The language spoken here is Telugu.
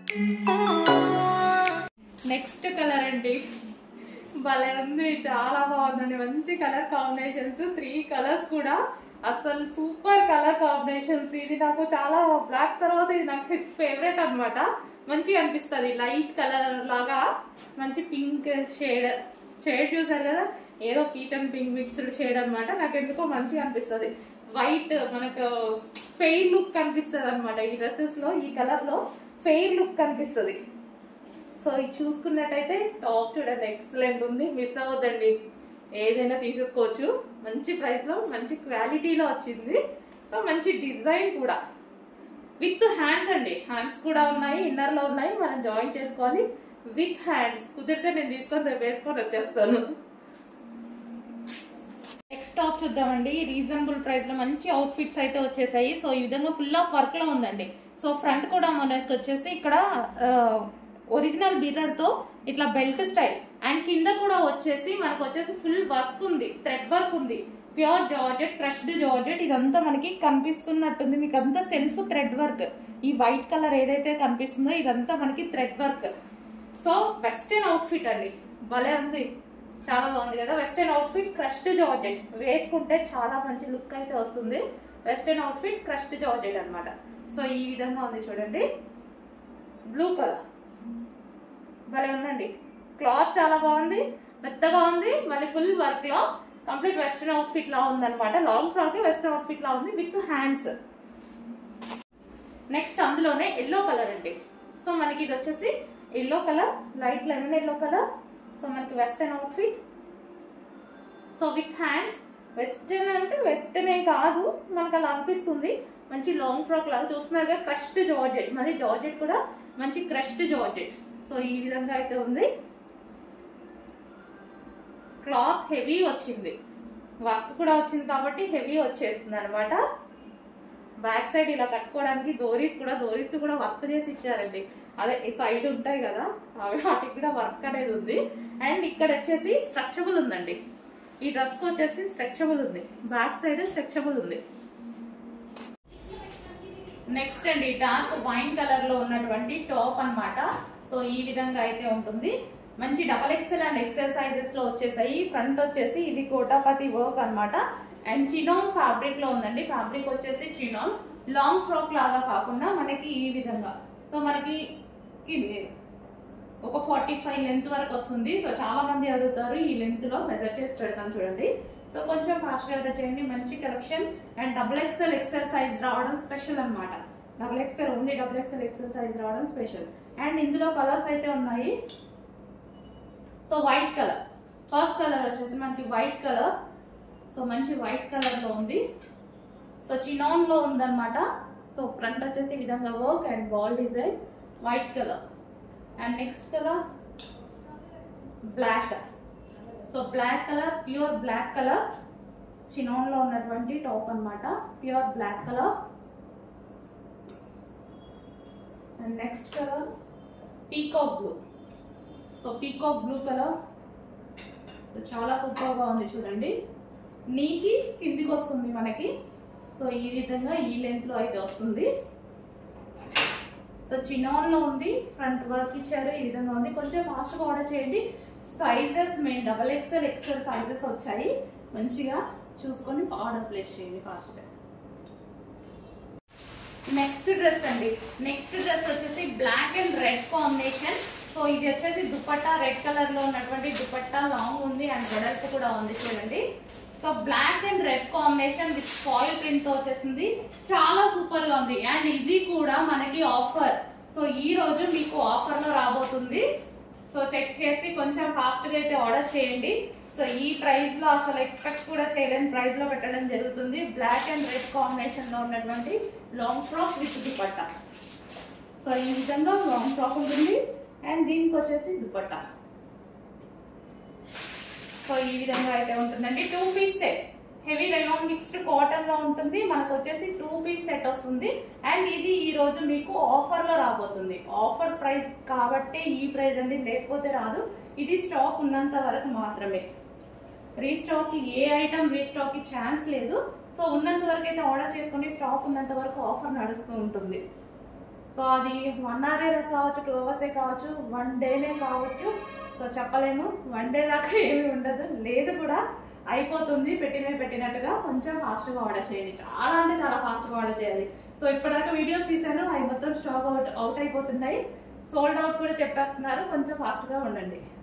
నెక్స్ట్ కలర్ అండి భలే ఉంది చాలా బాగుందండి మంచి కలర్ కాంబినేషన్స్ త్రీ కలర్స్ కూడా అసలు సూపర్ కలర్ కాంబినేషన్స్ ఇది నాకు చాలా బ్లాక్ తర్వాత ఇది నాకు ఫేవరెట్ అన్నమాట మంచిగా అనిపిస్తుంది లైట్ కలర్ లాగా మంచి పింక్ షేడ్ షేడ్ చూసారు కదా ఏదో peach and pink mixed shade అన్నమాట నాకు ఎందుకో మంచిగా అనిపిస్తుంది వైట్ మనకు ఫెయిర్ లుక్ కనిపిస్తుంది అనమాట ఈ డ్రెస్సెస్ లో ఈ కలర్ లో ఫెయిర్ లుక్ కనిపిస్తుంది సో ఇది చూసుకున్నట్టయితే టాప్ చూడండి ఎక్సలెంట్ ఉంది మిస్ అవ్వద్దండి ఏదైనా తీసేసుకోవచ్చు మంచి ప్రైస్ లో మంచి క్వాలిటీలో వచ్చింది సో మంచి డిజైన్ కూడా విత్ హ్యాండ్స్ అండి హ్యాండ్స్ కూడా ఉన్నాయి ఇన్నర్ లో ఉన్నాయి మనం జాయిన్ చేసుకోవాలి విత్ హ్యాండ్స్ కుదిరితే నేను తీసుకొని రేపు వేసుకొని వచ్చేస్తాను నెక్స్ట్ టాప్ చూద్దామండి రీజనబుల్ ప్రైస్ లో మంచి అవుట్ ఫిట్స్ అయితే వచ్చేసాయి సో ఈ విధంగా ఫుల్ ఆఫ్ వర్క్ లో ఉందండి సో ఫ్రంట్ కూడా మనకి వచ్చేసి ఇక్కడ ఒరిజినల్ మిర్రర్ తో ఇట్లా బెల్ట్ స్టైల్ అండ్ కింద కూడా వచ్చేసి మనకు వచ్చేసి ఫుల్ వర్క్ ఉంది థ్రెడ్ వర్క్ ఉంది ప్యూర్ జార్జెట్ క్రష్డ్ జార్జెట్ ఇదంతా మనకి కనిపిస్తున్నట్టుంది మీకు అంతా సెల్ఫ్ థ్రెడ్ వర్క్ ఈ వైట్ కలర్ ఏదైతే కనిపిస్తుందో ఇదంతా మనకి thread work so western outfit అండి భలే ఉంది చాలా బాగుంది కదా వెస్టర్న్ అవుట్ఫిట్ క్రష్డ్ జార్జెట్ వేసుకుంటే చాలా మంచి లుక్ అయితే వస్తుంది వెస్టర్న్ అవుట్ఫిట్ క్రష్డ్ జార్జెట్ అన్నమాట సో ఈ విధంగా ఉంది చూడండి బ్లూ కలర్ భలే ఉందండి క్లాత్ చాలా బాగుంది మెత్తగా ఉంది మళ్ళీ ఫుల్ వర్క్ లో కంప్లీట్ వెస్టర్న్ అవుట్ఫిట్ లా ఉంది అనమాట లాంగ్ ఫ్రాక్ వెస్టర్న్ అవుట్ఫిట్ లా ఉంది విత్ హ్యాండ్స్ నెక్స్ట్ అందులోనే ఎల్లో కలర్ అండి సో మనకి ఇది వచ్చేసి yellow colour light lemon yellow colour so మనకి western outfit so with hands western అంటే వెస్టర్న్ ఏం కాదు మనకు అలా అనిపిస్తుంది మంచి లాంగ్ ఫ్రాక్ లాగా చూస్తున్నారుగా క్రష్డ్ జార్జెట్ మరి జార్జెట్ కూడా మంచి క్రష్డ్ జార్జెట్ సో ఈ విధంగా అయితే ఉంది క్లాత్ హెవీ వచ్చింది వర్క్ కూడా వచ్చింది కాబట్టి హెవీ వచ్చేస్తుంది అనమాట బ్యాక్ సైడ్ ఇలా కట్టుకోవడానికి దోరీస్ కూడా దోరీస్ కూడా వర్క్ చేసి ఇచ్చారండి అదే ఈ సైడ్ ఉంటాయి కదా అవి వాటికి కూడా వర్క్ అనేది ఉంది అండ్ ఇక్కడ వచ్చేసి స్ట్రక్చబుల్ ఉందండి ఈ డ్రెస్ కి వచ్చేసి స్ట్రెచబుల్ ఉంది బ్యాక్ సైడ్ స్ట్రెచబుల్ ఉంది నెక్స్ట్ అండి డార్క్ వైన్ కలర్ లో ఉన్నటువంటి టాప్ అన్నమాట సో ఈ విధంగా అయితే ఉంటుంది మంచి double XL and XL sizes లో వచ్చేసాయి ఫ్రంట్ వచ్చేసి ఇది కోటాపతి వర్క్ అన్నమాట అండ్ చినోన్ ఫ్యాబ్రిక్ లో ఉందండి ఫ్యాబ్రిక్ వచ్చేసి చినోన్ లాంగ్ ఫ్రాక్ లాగా కాకుండా మనకి ఈ విధంగా సో మనకి కింది ఒక ఫార్టీ ఫైవ్ లెంత్ వరకు వస్తుంది సో చాలా మంది అడుగుతారు ఈ లెంత్ లో మెజర్ చేసి పెడతాను చూడండి సో కొంచెం ఫాస్ట్ గా order చేయండి మంచి collection and double XL XL size రావడం స్పెషల్ అన్నమాట double XL only double XL XL size రావడం స్పెషల్ అండ్ ఇందులో కలర్స్ అయితే ఉన్నాయి so white colour first colour వచ్చేసి మనకి వైట్ కలర్ సో మంచి వైట్ కలర్ లో ఉంది సో చినాన్ లో ఉందన్నమాట సో ఫ్రంట్ వచ్చేసి ఈ విధంగా work and ball design white colour and next colour black so black colour pure black colour chinon లో ఉన్నటువంటి టాప్ అన్నమాట pure black colour and next colour peacock blue so peacock blue colour చాలా సూపర్ గా ఉంది చూడండి నీకి కిందికి వస్తుంది మనకి సో ఈ విధంగా ఈ లెంత్ లో అయితే వస్తుంది సో చినాన్ లో ఉంది ఫ్రంట్ వర్క్ ఇచ్చారు ఈ విధంగా ఉంది కొంచెం ఫాస్ట్ గా ఆర్డర్ చేయండి sizes main double XL XL sizes వచ్చాయి మంచిగా చూసుకొని ఆర్డర్ ప్లేస్ చేయండి ఫాస్ట్ గా నెక్స్ట్ డ్రెస్ అండి నెక్స్ట్ డ్రెస్ వచ్చేసి black and red combination so ఇది వచ్చేసి దుపట్టా రెడ్ కలర్ లో ఉన్నటువంటి దుపట్టా లాంగ్ ఉంది అండ్ వెడల్పు కూడా ఉంది చూడండి so black and red combination with foil print తో వచ్చేసింది చాలా సూపర్ గా ఉంది అండ్ ఇది కూడా మనకి ఆఫర్ సో ఈ రోజు మీకు ఆఫర్ లో రాబోతుంది సో చెక్ చేసి కొంచెం ఫాస్ట్ గా అయితే ఆర్డర్ చేయండి సో ఈ ప్రైస్ లో అసలు ఎక్స్పెక్ట్ కూడా చేయలేని ప్రైస్ లో పెట్టడం జరుగుతుంది బ్లాక్ అండ్ రెడ్ కాంబినేషన్ లో ఉన్నటువంటి long frock with dupatta so ఈ విధంగా లాంగ్ ఫ్రాక్ ఉంటుంది అండ్ దీనికి వచ్చేసి దుపట్టా సో ఈ విధంగా అయితే ఉంటుందండి two piece set heavy rayon mixed cotton లో ఉంటుంది మనకు వచ్చేసి టూ పీస్ సెట్ వస్తుంది అండ్ ఇది ఈ రోజు మీకు ఆఫర్ లో రాబోతుంది ఆఫర్ ప్రైస్ కాబట్టి ఈ ప్రైస్ అండి లేకపోతే రాదు ఇది స్టాక్ ఉన్నంత వరకు మాత్రమే రీస్టాక్ కి ఏ ఐటమ్ రీస్టాక్ కి ఛాన్స్ లేదు సో ఉన్నంత వరకు అయితే ఆర్డర్ చేసుకొని స్టాక్ ఉన్నంత వరకు ఆఫర్ నడుస్తూ ఉంటుంది సో అది వన్ అవరే కావచ్చు టూ అవర్సే కావచ్చు వన్ డేనే కావచ్చు సో చెప్పలేము వన్ డే దాకా ఏమి ఉండదు లేదు కూడా అయిపోతుంది పెట్టినే పెట్టినట్టుగా కొంచెం ఫాస్ట్గా ఆర్డర్ చేయండి చాలా అంటే చాలా ఫాస్ట్గా ఆర్డర్ చేయాలి సో ఇప్పటిదాకా వీడియోస్ తీసాను అవి మొత్తం స్టాక్ అవుట్ అవుట్ అయిపోతున్నాయి సోల్డ్ అవుట్ కూడా చెప్పేస్తున్నారు కొంచెం ఫాస్ట్గా ఉండండి